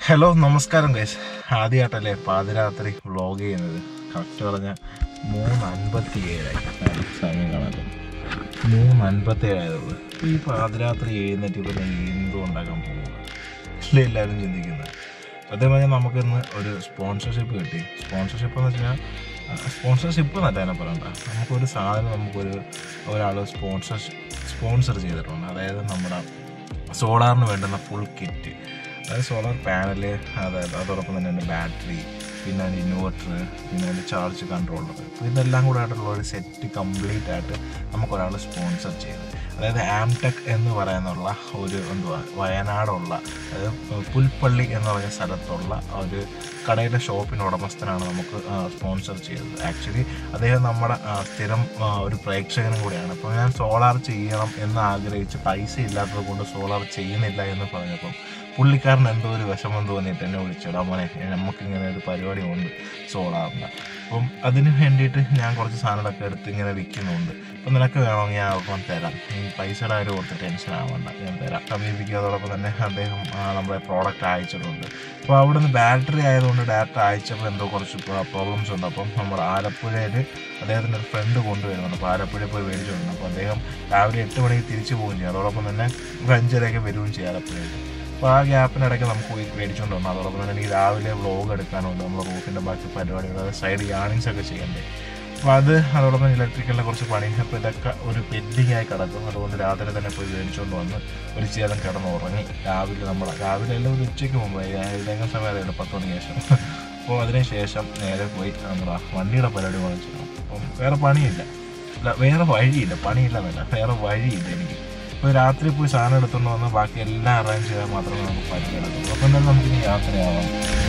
Hello നമസ്കാരം guys ആദ്യമായിട്ടല്ലേ പാതിരാത്രി vlog ചെയ്യുന്നത് കറക്റ്റ് പറഞ്ഞ മൂന്ന് അൻപത്തി ഏഴായി സമയം കാണാൻ മൂന്ന് അൻപത്തി ഏഴായതുള്ളൂ ഈ പാതിരാത്രി എഴുന്നേറ്റ് ഇപ്പം എന്തോ ഉണ്ടാക്കാൻ പോകുക അല്ലേ എല്ലാവരും ചിന്തിക്കുന്നത് അതേ പറഞ്ഞാൽ നമുക്കിന്ന് ഒരു സ്പോൺസർഷിപ്പ് കിട്ടി സ്പോൺസർഷിപ്പ് എന്ന് വെച്ചാൽ സ്പോൺസർഷിപ്പ് എന്നല്ല അതിനെ പറയണ്ട നമുക്കൊരു സാധനം നമുക്കൊരു ഒരാൾ സ്പോൺസർ സ്പോൺസർ ചെയ്തിട്ടുണ്ട് അതായത് നമ്മുടെ സോളാറിന് വേണ്ടുന്ന ഫുൾ കിറ്റ് അതായത് സോളാർ പാനല് അതായത് അതോടൊപ്പം തന്നെ ഉണ്ട് ബാറ്ററി പിന്നെ അതിൻ്റെ ഇൻവേർട്ടർ പിന്നെ അതിൻ്റെ ചാർജ് കൺട്രോളർ അപ്പോൾ ഇതെല്ലാം കൂടെ ആയിട്ടുള്ള ഒരു സെറ്റ് കംപ്ലീറ്റ് ആയിട്ട് നമുക്കൊരാൾ സ്പോൺസർ ചെയ്തു അതായത് ആംടെക് എന്ന് പറയുന്നുള്ള ഒരു എന്തുവാ വയനാടുള്ള അതായത് പുൽപ്പള്ളി എന്ന് പറഞ്ഞ സ്ഥലത്തുള്ള ഒരു കടയുടെ ഷോപ്പിൻ്റെ ഉടമസ്ഥനാണ് നമുക്ക് സ്പോൺസർ ചെയ്തത് ആക്ച്വലി അദ്ദേഹം നമ്മുടെ ആ, സ്ഥിരം ആ, ഒരു പ്രേക്ഷകനും കൂടെയാണ് അപ്പോൾ ഞാൻ സോളാർ ചെയ്യണം എന്ന് ആഗ്രഹിച്ച് പൈസ ഇല്ലാത്തത് കൊണ്ട് സോളാർ ചെയ്യുന്നില്ല എന്ന് പറഞ്ഞപ്പം പുള്ളിക്കാരൻ എന്തോ ഒരു വിഷമം തോന്നിയിട്ട് എന്നെ വിളിച്ചോടാ മോനെ നമുക്കിങ്ങനെ ഒരു പരിപാടി ഉണ്ട് സോളാറിൻ്റെ അപ്പം അതിന് വേണ്ടിയിട്ട് ഞാൻ കുറച്ച് സാധനങ്ങളൊക്കെ എടുത്ത് ഇങ്ങനെ വിൽക്കുന്നുണ്ട് അപ്പം നിനക്ക് വേണമെങ്കിൽ ഞാൻ അപ്പം തരാം ഈ പൈസയുടെ കാര്യം ഓർത്ത് ടെൻഷൻ ആവണ്ട ഞാൻ തരാം സമീപിക്കുക അതോടൊപ്പം തന്നെ അദ്ദേഹം ആ, നമ്മുടെ പ്രോഡക്റ്റ് അയച്ചിട്ടുണ്ട് അപ്പോൾ അവിടുന്ന് ബാറ്ററി ആയതുകൊണ്ട് ഡയറക്റ്റ് അയച്ചപ്പോൾ എന്തോ കുറച്ച് പ്രോബ്ലംസ് ഉണ്ട് അപ്പം നമ്മുടെ ആലപ്പുഴയിൽ അദ്ദേഹത്തിൻ്റെ ഒരു ഫ്രണ്ട് കൊണ്ടുവരുന്നുണ്ട് അപ്പോൾ ആലപ്പുഴയിൽ പോയി മേടിച്ചിട്ടുണ്ട് അപ്പോൾ അദ്ദേഹം രാവിലെ എട്ട് മണിക്ക് തിരിച്ചു പോവുകയും ചെയ്യും അതോടൊപ്പം തന്നെ ഒരു അഞ്ചരയൊക്കെ വരികയും ചെയ്യും ആലപ്പുഴയിൽ അപ്പോൾ ആ ഗ്യാപ്പിനിടയ്ക്ക് നമുക്ക് പോയി മേടിച്ചുകൊണ്ട് വന്നു അതോടൊപ്പം തന്നെ എനിക്ക് രാവിലെ വ്ലോഗ് എടുക്കാനുണ്ട് നമ്മുടെ റൂഫിൻ്റെ ബാക്കി പരിപാടികൾ അതായത് സൈഡ് യാണിങ്സ് ഒക്കെ ചെയ്യണ്ടേ അപ്പോൾ അത് അതോടൊപ്പം ഇലക്ട്രിക്കലിൻ്റെ കുറച്ച് പണി അപ്പോൾ ഇതൊക്കെ ഒരു പെൻഡിങ് ആയി കിടക്കും അതുകൊണ്ട് രാത്രി തന്നെ പോയി മേടിച്ചുകൊണ്ട് വന്ന് ഒരു ചേതം കിടന്ന് ഉറങ്ങി രാവിലെ നമ്മൾ രാവിലെ എല്ലാം ഒരു ഉച്ചയ്ക്ക് മുമ്പ് ഏതെങ്കിലും സമയമായിരുന്നു പത്ത് മണിക്ക് ശേഷം അപ്പോൾ അതിന് ശേഷം നേരെ പോയി നമ്മുടെ വണ്ടിയുടെ പരിപാടി വാങ്ങിച്ചു അപ്പം വേറെ പണിയില്ല അല്ല വേറെ വഴിയില്ല പണിയില്ലെന്നല്ല വേറെ വഴിയില്ല എനിക്ക് ഇപ്പോൾ രാത്രി പോയി സാധനം എടുത്തുകൊണ്ട് വന്ന് ബാക്കി എല്ലാം അറേഞ്ച് ചെയ്താൽ മാത്രമേ നമുക്ക് പറ്റുകയുള്ളൂ അപ്പം തന്നെ നമുക്കിനി യാത്രയാവാം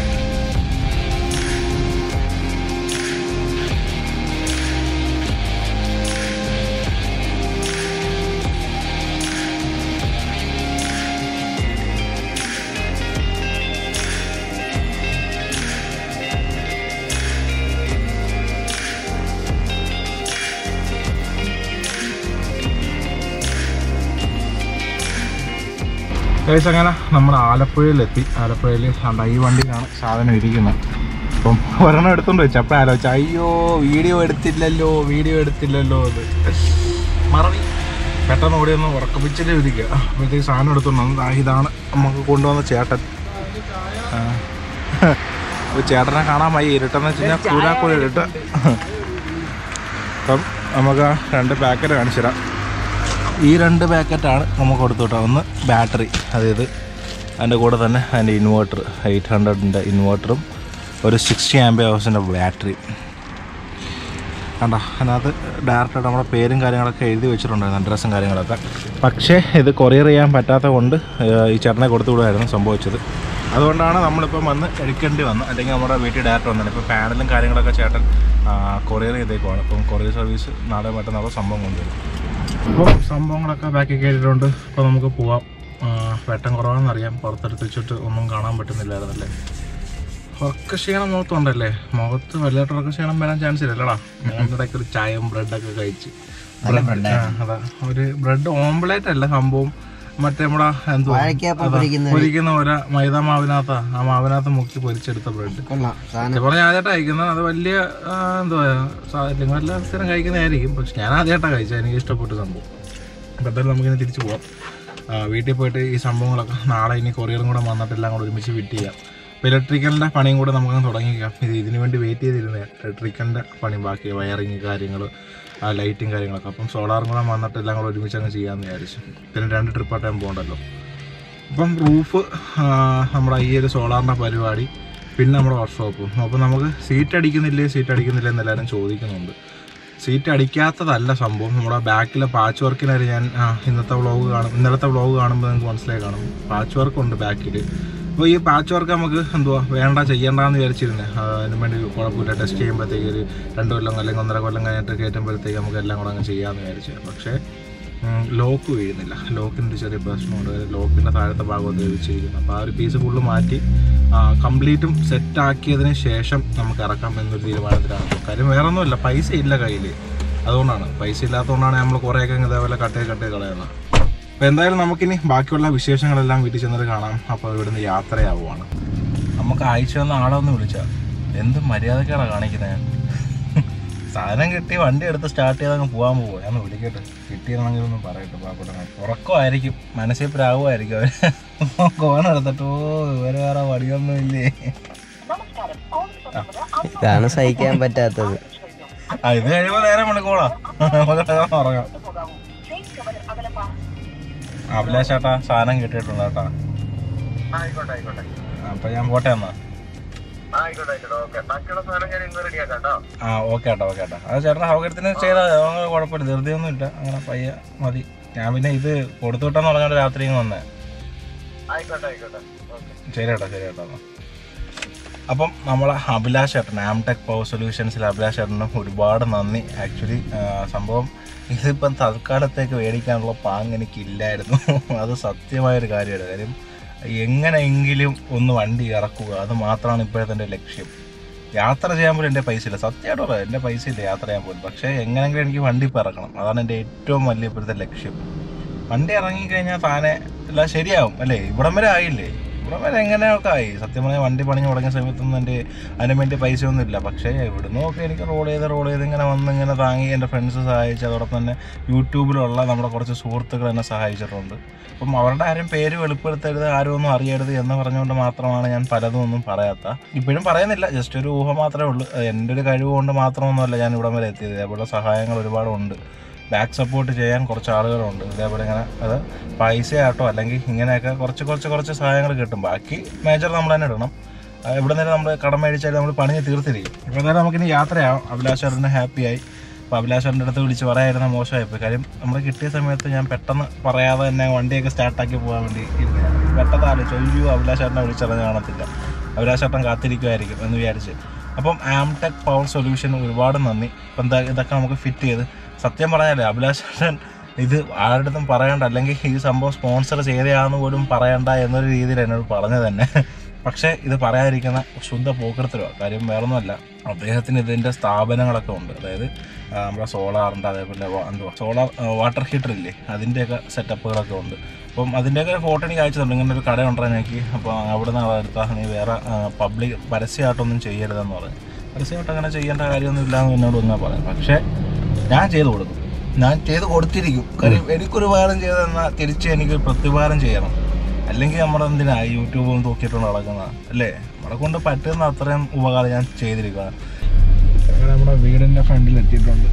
കേസ് അങ്ങനെ നമ്മൾ ആലപ്പുഴയിലെത്തി ആലപ്പുഴയിൽ കണ്ട ഈ വണ്ടിയിലാണ് സാധനം ഇരിക്കുന്നത് അപ്പം ഒരെണ്ണം എടുത്തോണ്ട് വെച്ചു അപ്പം ആലോചിച്ച അയ്യോ വീഡിയോ എടുത്തില്ലല്ലോ വീഡിയോ എടുത്തില്ലല്ലോ അത് മറവി പെട്ടെന്ന് ഓടി ഒന്ന് ഉറക്കപ്പിച്ചിട്ട് ഇരിക്കുക അപ്പോഴത്തേക്ക് സാധനം എടുത്തോണ്ട് വന്നു ദാ ഇതാണ് നമുക്ക് കൊണ്ടുവന്ന ചേട്ടൻ ആ. അപ്പോൾ ചേട്ടനെ കാണാൻ വയ്യ ഇരുട്ടെന്ന് വെച്ച് കഴിഞ്ഞാൽ കൂരാക്കൂടി ഇരുട്ട് അപ്പം നമുക്ക് ആ രണ്ട് പാക്കറ്റ് കാണിച്ചു തരാം ഈ രണ്ട് പാക്കറ്റാണ് നമുക്ക് കൊടുത്തു കേട്ടോ ഒന്ന് ബാറ്ററി അതായത് അതിൻ്റെ കൂടെ തന്നെ അതിൻ്റെ ഇൻവേർട്ടർ എയ്റ്റ് ഹൺഡ്രഡിൻ്റെ ഇൻവേർട്ടറും ഒരു സിക്സ്റ്റി ആംബി ഹവേഴ്സിൻ്റെ ബാറ്ററി കണ്ട അതിനകത്ത് ഡയറക്റ്റായിട്ട് നമ്മുടെ പേരും കാര്യങ്ങളൊക്കെ എഴുതി വെച്ചിട്ടുണ്ടായിരുന്നു അഡ്രസ്സും കാര്യങ്ങളൊക്കെ പക്ഷേ ഇത് കൊറിയർ ചെയ്യാൻ പറ്റാത്ത കൊണ്ട് ഏഹ്, ഈ ചേട്ടനെ കൊടുത്തു വിടുമായിരുന്നു സംഭവിച്ചത് അതുകൊണ്ടാണ് നമ്മളിപ്പം വന്ന് എടുക്കേണ്ടി വന്നത് അല്ലെങ്കിൽ നമ്മുടെ വീട്ടിൽ ഡയറക്റ്റ് വന്നത് ഇപ്പോൾ പാനലും കാര്യങ്ങളൊക്കെ ചേട്ടൻ കൊറിയർ ചെയ്തേക്കുവാണ് അപ്പം കൊറിയർ സർവീസ് നാളെ മറ്റന്നാളോ സംഭവം കൊണ്ടുവരും അപ്പോൾ സംഭവങ്ങളൊക്കെ ബാക്കി കയറിയിട്ടുണ്ട് അപ്പോൾ നമുക്ക് പോവാം ആ, വെട്ടം കുറവാണെന്നറിയാം പുറത്തെടുത്ത് വെച്ചിട്ട് ഒന്നും കാണാൻ പറ്റുന്നില്ലായിരുന്നല്ലേ ഉറക്ക ക്ഷീണം മുഖത്തുണ്ടല്ലേ മുഖത്ത് വലുതായിട്ട് ഉറക്ക ക്ഷീണം വരാൻ ചാൻസ് ഇല്ലല്ലടാ അതിൻ്റെ ഇടയ്ക്ക് ഒരു ചായയും ബ്രെഡൊക്കെ കഴിച്ച് ബ്രെഡ് ആ, അതാ ഒരു ബ്രെഡ് ഓംപ്ലേറ്റ് അല്ല സംഭവം മറ്റേ നമ്മുടെ എന്തുവാ വാഴയ്ക്കപ്പം അതാ, പൊരിക്കുന്ന പൊരിക്കുന്ന ഒരു മൈദ മാവിനകത്താ ആ മാവിനകത്ത് മുക്കി പൊരിച്ചെടുത്ത ബ്രെഡ് കൊള്ളാം സാധനം സത്യം പറഞ്ഞാൽ ആദ്യമായിട്ടാണ് കഴിക്കുന്നത് അത് വലിയ ആ, എന്തുവാ സാ- നിങ്ങളെല്ലാം സ്ഥിരം കഴിക്കുന്നതായിരിക്കും പക്ഷെ ഞാൻ ആദ്യമായിട്ടാണ് കഴിച്ചത് എനിക്ക് ഇഷ്ടപ്പെട്ട സംഭവം അപ്പോൾ എന്തായാലും നമുക്കിനി തിരിച്ചു പോവാം ആ, വീട്ടിൽ പോയിട്ട് ഈ സംഭവങ്ങളൊക്കെ നാളെ ഇനി കൊറിയറും കൂടെ വന്നിട്ട് എല്ലാം കൂടെ ഒരുമിച്ച് ഫിറ്റ് ചെയ്യാം അപ്പോൾ ഇലക്ട്രിക്കലിൻ്റെ പണിയും കൂടെ നമുക്കങ്ങ് തുടങ്ങിക്കാം ഇത് ഇതിന് വേണ്ടി വെയിറ്റ് ചെയ്തിരുന്നത് ഇലക്ട്രിക്കലിൻ്റെ പണി ബാക്കി വയറിങ് കാര്യങ്ങൾ ആ ലൈറ്റും കാര്യങ്ങളൊക്കെ അപ്പം സോളാറും കൂടെ വന്നിട്ട് എല്ലാം കൂടെ ഒരുമിച്ച് അങ്ങ് ചെയ്യാമെന്ന് വിചാരിച്ചു പിന്നെ രണ്ട് ട്രിപ്പായിട്ട് പോകണ്ടല്ലോ അപ്പം റൂഫ് നമ്മുടെ ഈ ഒരു സോളാറിൻ്റെ പരിപാടി പിന്നെ നമ്മുടെ വർക്ക്ഷോപ്പും അപ്പോൾ നമുക്ക് സീറ്റ് അടിക്കുന്നില്ലേ സീറ്റ് അടിക്കുന്നില്ലേ എന്ന് എല്ലാവരും ചോദിക്കുന്നുണ്ട് സീറ്റ് അടിക്കാത്തതല്ല സംഭവം നമ്മുടെ ബാക്കിലെ പാച്ച് വർക്കിനായി ഞാൻ ആ, ഇന്നത്തെ വ്ളോഗ് കാണും ഇന്നലത്തെ വ്ളോഗ് കാണുമ്പോൾ നിങ്ങൾക്ക് മനസ്സിലായി കാണും പാച്ച് വർക്ക് ഉണ്ട് ബാക്കിൽ അപ്പോൾ ഈ പാച്ച് വർക്ക് നമുക്ക് എന്തുവാ വേണ്ട ചെയ്യേണ്ടെന്ന് വിചാരിച്ചിരുന്നേ ആ, അതിന് വേണ്ടി കുഴപ്പമില്ല ടെസ്റ്റ് ചെയ്യുമ്പോഴത്തേക്ക് ഒരു രണ്ട് കൊല്ലം അല്ലെങ്കിൽ ഒന്നര കൊല്ലം കഴിഞ്ഞിട്ട് കയറ്റുമ്പോഴത്തേക്ക് നമുക്ക് എല്ലാം കൂടെ അങ്ങ് ചെയ്യാമെന്ന് വിചാരിച്ചു പക്ഷേ ലോക്ക് വീഴുന്നില്ല ലോക്കിൻ്റെ ചെറിയ പ്രശ്നമുണ്ട് ലോക്കിൻ്റെ താഴത്തെ ഭാഗം ഉപയോഗിച്ചിരിക്കുന്നു അപ്പോൾ ആ ഒരു പീസ് ഫുള്ള് മാറ്റി കംപ്ലീറ്റും സെറ്റ് ആക്കിയതിന് ശേഷം നമുക്ക് ഇറക്കാം എന്നൊരു തീരുമാനത്തിലാണ് ഇപ്പോൾ കാര്യം വേറെ ഒന്നുമില്ല പൈസ ഇല്ല കയ്യിൽ അതുകൊണ്ടാണ് പൈസ ഇല്ലാത്തതുകൊണ്ടാണ് നമ്മൾ കുറേയൊക്കെ ഇങ്ങ് ഇതേപോലെ കട്ടേ കട്ടേ കളയുന്നത് അപ്പോൾ എന്തായാലും നമുക്കിനി ബാക്കിയുള്ള വിശേഷങ്ങളെല്ലാം വീട്ടിൽ ചെന്നിട്ട് കാണാം അപ്പോൾ ഇവിടുന്ന് യാത്രയാവുകയാണ് നമുക്ക് അയച്ചു വന്ന ആളെ ഒന്ന് വിളിച്ച എന്ത് മര്യാദക്കാണ് കാണിക്കുന്നത് സാധനം കിട്ടി വണ്ടി എടുത്ത് സ്റ്റാർട്ട് ചെയ്ത് അങ്ങ് പോകാൻ പോവുക ഞാൻ ഒന്ന് വിളിക്കട്ടെ കിട്ടിയാണെങ്കിൽ ഒന്ന് പറയട്ടെ പാപ്പട്ടെ ഉറക്കമായിരിക്കും മനസ്സിൽ പ്രാവുമായിരിക്കും അവർ കോൺ എടുത്തിട്ടോ ഇവര് വേറെ വടിയൊന്നും ഇല്ലേ ഇതാണ് സഹിക്കാൻ പറ്റാത്തത് ആ ഇത് കഴിയുമ്പോൾ നേരെ വിളിക്കോളാം നമുക്ക് ഉറങ്ങാം അഭിലാഷ് ചേട്ടാ സാധനം കിട്ടിയിട്ടുണ്ട് കേട്ടാ ആയിക്കോട്ടെ ആയിക്കോട്ടെ അപ്പൊ ഞാൻ പോട്ടെ എന്നാ ആയിക്കോട്ടെ ആയിക്കോട്ടെ ഓക്കെ ബാക്കിയുള്ള സാധനം ഞാൻ ഇന്ന് റെഡിയാക്കാം കേട്ടോ ആ ഓക്കെ ഏട്ടാ ഓക്കെ ഏട്ടാ അത് ചേട്ടൻ സൗകര്യത്തിന് ചെയ്താൽ മതി അതൊന്നും കുഴപ്പമില്ല ധൃതിയൊന്നും ഇല്ല അങ്ങനെ പയ്യ മതി ഞാൻ പിന്നെ ഇത് കൊടുത്തു വിട്ടെന്ന് പറഞ്ഞോണ്ട് രാത്രി ഇങ്ങ് വന്നേ ആയിക്കോട്ടെ ആയിക്കോട്ടെ ഓക്കെ ശരി ഏട്ടാ ശരി ഏട്ടാ എന്നാ. അപ്പം നമ്മളെ അഭിലാഷ് ചേട്ടൻ ആംടെക് പവർ സൊല്യൂഷൻസിൽ അഭിലാഷ് ചേട്ടനും ഒരുപാട് നന്ദി ആക്ച്വലി സംഭവം ഇതിപ്പം തൽക്കാലത്തേക്ക് മേടിക്കാനുള്ള പാങ് എനിക്കില്ലായിരുന്നു അത് സത്യമായൊരു കാര്യമാണ് കാര്യം എങ്ങനെയെങ്കിലും ഒന്ന് വണ്ടി ഇറക്കുക അത് മാത്രമാണ് ഇപ്പോഴത്തെ എൻ്റെ ലക്ഷ്യം യാത്ര ചെയ്യാൻ പോലും എൻ്റെ പൈസ ഇല്ല സത്യമായിട്ട് പറയാം എൻ്റെ പൈസ ഇല്ല യാത്ര ചെയ്യാൻ പോലും പക്ഷേ എങ്ങനെയെങ്കിലും എനിക്ക് വണ്ടി ഇപ്പോൾ ഇറക്കണം അതാണ് എൻ്റെ ഏറ്റവും വലിയ ഇപ്പോഴത്തെ ലക്ഷ്യം വണ്ടി ഇറങ്ങിക്കഴിഞ്ഞാൽ താനെ എല്ലാം ശരിയാവും അല്ലേ ഇവിടം വരെ ആയില്ലേ ഇവിടം വരെ എങ്ങനെയൊക്കെ ആയി സത്യം പറഞ്ഞാൽ വണ്ടി പണിഞ്ഞ് തുടങ്ങിയ സമയത്തൊന്നും എൻ്റെ അതിന് വേണ്ടി പൈസ ഒന്നും ഇല്ല പക്ഷേ എവിടുന്നോ ഒക്കെ എനിക്ക് റോൾ ചെയ്ത് റോൾ ചെയ്ത് ഇങ്ങനെ വന്ന് ഇങ്ങനെ താങ്ങി എൻ്റെ ഫ്രണ്ട്സ് സഹായിച്ച് അതോടൊപ്പം തന്നെ യൂട്യൂബിലുള്ള നമ്മുടെ കുറച്ച് സുഹൃത്തുക്കൾ എന്നെ സഹായിച്ചിട്ടുണ്ട് അപ്പം അവരുടെ ആരും പേര് വെളിപ്പെടുത്തരുത് ആരും ഒന്നും അറിയരുത് എന്ന് പറഞ്ഞുകൊണ്ട് മാത്രമാണ് ഞാൻ പലതും ഒന്നും പറയാത്ത ഇപ്പോഴും പറയുന്നില്ല ജസ്റ്റ് ഒരു ഊഹം മാത്രമേ ഉള്ളൂ അത് എൻ്റെ ഒരു കഴിവ് കൊണ്ട് മാത്രമൊന്നുമല്ല ഞാൻ ഇവിടം വരെ എത്തിയത് ഇതേപോലെ സഹായങ്ങൾ ഒരുപാടുണ്ട് ബാക്ക് സപ്പോർട്ട് ചെയ്യാൻ കുറച്ച് ആളുകളുണ്ട് ഇതേപോലെ ഇങ്ങനെ അത് പൈസയാട്ടോ അല്ലെങ്കിൽ ഇങ്ങനെയൊക്കെ കുറച്ച് കുറച്ച് കുറച്ച് സഹായങ്ങൾ കിട്ടും ബാക്കി മേജർ നമ്മൾ തന്നെ ഇടണം ആ, ഇവിടെ നിന്ന് നമ്മൾ കടം മേടിച്ചാൽ നമ്മൾ പണിഞ്ഞ് തീർത്തിരിക്കും ഇപ്പോൾ എന്തായാലും നമുക്കിനി യാത്രയാവും അഭിലാഷേട്ടന് ഹാപ്പിയായി അപ്പോൾ അഭിലാഷേട്ടൻ്റെ അടുത്ത് വിളിച്ച് പറയായിരുന്ന മോശമായിപ്പോയി കാര്യം നമ്മൾ കിട്ടിയ സമയത്ത് ഞാൻ പെട്ടെന്ന് പറയാതെ തന്നെ വണ്ടിയൊക്കെ സ്റ്റാർട്ടാക്കി പോകാൻ വേണ്ടി ഇരുന്നതാണ് പെട്ടെന്ന് ആലോചിച്ചു അയ്യോ അഭിലാഷേട്ടനെ വിളിച്ചറിഞ്ഞ് കാണത്തില്ല അഭിലാഷേട്ടൻ കാത്തിരിക്കുമായിരിക്കും എന്ന് വിചാരിച്ച് അപ്പം ആംടെക് പവർ സൊല്യൂഷൻ ഒരുപാട് നന്ദി ഇപ്പം എന്താ ഇതൊക്കെ നമുക്ക് ഫിറ്റ് ചെയ്ത് സത്യം പറഞ്ഞാലേ അഭിലാഷേട്ടൻ ഇത് ആരുടെ അടുത്തും പറയണ്ട അല്ലെങ്കിൽ ഈ സംഭവം സ്പോൺസർ ചെയ്തയാന്ന് പോലും പറയണ്ട എന്നൊരു രീതിയിൽ എന്നോട് പറഞ്ഞു തന്നെ പക്ഷേ ഇത് പറയാതിരിക്കുന്ന ശുദ്ധ പോക്കെടുത്തലുമാണ് കാര്യം വേറൊന്നുമല്ല അദ്ദേഹത്തിന് ഇതിൻ്റെ സ്ഥാപനങ്ങളൊക്കെ ഉണ്ട് അതായത് ആ, നമ്മുടെ സോളാറിൻ്റെ അതേപോലെ വാ- എന്തുവാ സോളാർ വാട്ടർ ഹീറ്റർ ഇല്ലേ അതിൻ്റെയൊക്കെ സെറ്റപ്പുകളൊക്കെ ഉണ്ട് അപ്പം അതിൻ്റെയൊക്കെ ഫോട്ടോ എനിക്ക് അയച്ചിട്ടുണ്ട് ഇങ്ങനെ ഒരു കട ഉണ്ടെന്ന് എനിക്ക് അപ്പോൾ അവിടെ നിന്ന് അതെടുത്താൽ നീ വേറെ പബ്ലിക് പരസ്യമായിട്ടൊന്നും ചെയ്യരുതെന്ന് പറഞ്ഞു പരസ്യമായിട്ട് അങ്ങനെ ചെയ്യേണ്ട കാര്യമൊന്നും ഇല്ല എന്ന് എന്നോട് ഇങ്ങനെ പറയാം പക്ഷേ ഞാൻ ചെയ്ത് കൊടുക്കും ഞാൻ ചെയ്ത് കൊടുത്തിരിക്കും കാര്യം എനിക്കൊരു ഉപകാരം ചെയ്തെന്നാൽ തിരിച്ച് എനിക്ക് പ്രതികാരം ചെയ്യണം അല്ലെങ്കിൽ നമ്മുടെ എന്തിനാ യൂട്യൂബും തൂക്കിയിട്ടുണ്ട് നടക്കുന്ന അല്ലേ നമ്മളെ കൊണ്ട് പറ്റുന്ന അത്രയും ഉപകാരം ഞാൻ ചെയ്തിരിക്കുകയാണ് നമ്മുടെ വീടിൻ്റെ ഫ്രണ്ടിൽ എത്തിയിട്ടുണ്ട്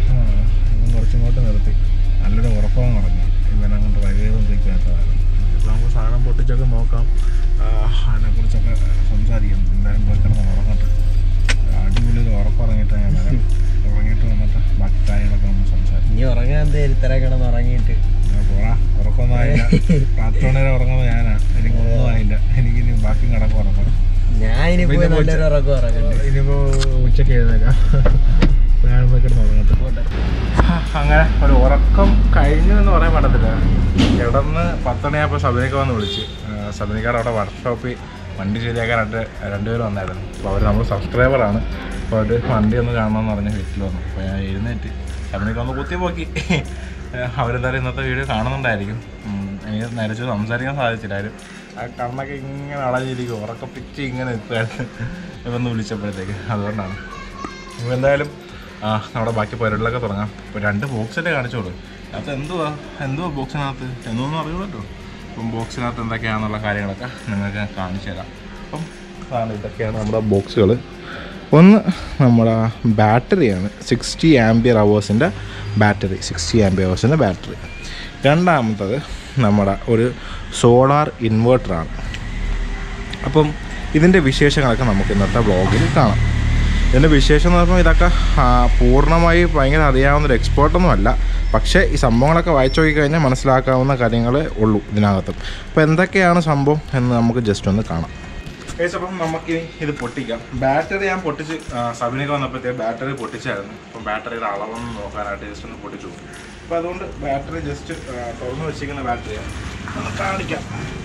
ഇവൻ കുറച്ചിങ്ങോട്ട് നിർത്തി നല്ലൊരു ഉറപ്പാന്ന് പറഞ്ഞു ഇവനെ കൊണ്ട് ഡ്രൈവ് ചെയ്തുകൊണ്ടിരിക്കാത്തതാണ് അപ്പോൾ നമുക്ക് സാധനം പൊട്ടിച്ചൊക്കെ നോക്കാം ആ, അതിനെക്കുറിച്ചൊക്കെ സംസാരിക്കാം എന്തായാലും പോയി കിടന്ന് ഉറങ്ങട്ടെ അടിപൊളി ഒരു ഉറപ്പിറങ്ങിയിട്ട് ഞാൻ വരാം ഉറങ്ങിയിട്ട് വന്നിട്ട് ബാക്കി കാര്യങ്ങളൊക്കെ നമ്മൾ സംസാരിക്കും ഇനി ഉറങ്ങാൻ തേരിത്തര കിടന്ന് ഉറങ്ങിയിട്ട് ഞാൻ പോടാ ഉറക്കമൊന്നും ആയില്ല പത്ത് മണി വരെ ഉറങ്ങുന്നത് ഞാനാ എനിക്കൊന്നും ആയില്ല എനിക്ക് ഇനി ബാക്കി കിടക്കും ഉറങ്ങണം ഞാൻ ഇനി പോയി പിന്നെ നല്ലൊരു ഉറക്കം ഉറങ്ങണ്ട് ഇനിയിപ്പോ ഉച്ചക്ക് എഴുന്നേക്കാം ഞാൻ പോയി കിടന്ന് ഉറങ്ങട്ടെ അങ്ങനെ ഒരു ഉറക്കം കഴിഞ്ഞു എന്ന് പറയാൻ പറ്റത്തില്ല കിടന്ന് പത്തണിയായപ്പോൾ സബിനിക്ക വന്ന് വിളിച്ച് സബിനിക്കാട് അവിടെ വർക്ക്ഷോപ്പിൽ വണ്ടി ശരിയാക്കാനായിട്ട് രണ്ടുപേരും വന്നായിരുന്നു അപ്പോൾ അവർ നമ്മൾ സബ്സ്ക്രൈബറാണ് അപ്പോൾ അവർ വണ്ടി ഒന്ന് കാണണമെന്ന് പറഞ്ഞ് വീട്ടിൽ വന്നു അപ്പോൾ ഞാൻ എഴുന്നേറ്റ് സബിനിക്ക ഒന്ന് കുത്തി പോക്കി അവരെന്തായാലും ഇന്നത്തെ വീഡിയോ കാണുന്നുണ്ടായിരിക്കും ഉം, എനിക്ക് നരച്ചു സംസാരിക്കാൻ സാധിച്ചില്ല ആരും ആ കണ്ണൊക്കെ ഇങ്ങനെ അളഞ്ഞിരിക്കും ഉറക്കപ്പിച്ച് ഇങ്ങനെ നിൽക്കുമായിരുന്നു ഇവന്ന് വിളിച്ചപ്പോഴത്തേക്ക് അതുകൊണ്ടാണ് അപ്പോൾ എന്തായാലും ആ നമ്മുടെ ബാക്കി പരിപാടികളൊക്കെ തുടങ്ങാം ഇപ്പോൾ രണ്ട് ബോക്സല്ലേ കാണിച്ചോളൂ അത് എന്തുവാ എന്തുവാ ബോക്സിനകത്ത് എന്നൊന്നും അറിയുമല്ലോ അപ്പം ബോക്സിനകത്ത് എന്തൊക്കെയാണെന്നുള്ള കാര്യങ്ങളൊക്കെ നിങ്ങൾക്ക് ഞാൻ കാണിച്ചു തരാം അപ്പം അതാണ് ഇതൊക്കെയാണ് നമ്മുടെ ബോക്സുകൾ ഒന്ന് നമ്മുടെ ബാറ്ററിയാണ് സിക്സ്റ്റി ആംബിയർ അവേഴ്സിൻ്റെ ബാറ്ററി സിക്സ്റ്റി ആംബിയർ അവേഴ്സിൻ്റെ ബാറ്ററി രണ്ടാമത്തത് നമ്മുടെ ഒരു സോളാർ ഇൻവേർട്ടറാണ് അപ്പം ഇതിൻ്റെ വിശേഷങ്ങളൊക്കെ നമുക്ക് ഇന്നത്തെ വ്ളോഗിൽ കാണാം ഇതിൻ്റെ വിശേഷം എന്ന് പറയുമ്പോൾ ഇതൊക്കെ ആ, പൂർണ്ണമായി ഭയങ്കര അറിയാവുന്ന ഒരു എക്സ്പേർട്ടൊന്നും അല്ല പക്ഷേ ഈ സംഭവങ്ങളൊക്കെ വായിച്ചു നോക്കി കഴിഞ്ഞാൽ മനസ്സിലാക്കാവുന്ന കാര്യങ്ങളേ ഉള്ളൂ ഇതിനകത്തും അപ്പോൾ എന്തൊക്കെയാണ് സംഭവം എന്ന് നമുക്ക് ജസ്റ്റ് ഒന്ന് കാണാം അപ്പം നമുക്ക് ഇത് പൊട്ടിക്കാം ബാറ്ററി ഞാൻ പൊട്ടിച്ച് സബിനൊക്കെ വന്നപ്പോഴത്തേക്ക് ബാറ്ററി പൊട്ടിച്ചായിരുന്നു അപ്പം ബാറ്ററിയുടെ അളവൊന്ന് നോക്കാനായിട്ട് ജസ്റ്റ് ഒന്ന് പൊട്ടിച്ചു അപ്പോൾ അതുകൊണ്ട് ബാറ്ററി ജസ്റ്റ് തുറന്നു വെച്ചിരിക്കുന്ന ബാറ്ററിയാണ് ഒന്ന് കാണിക്കാം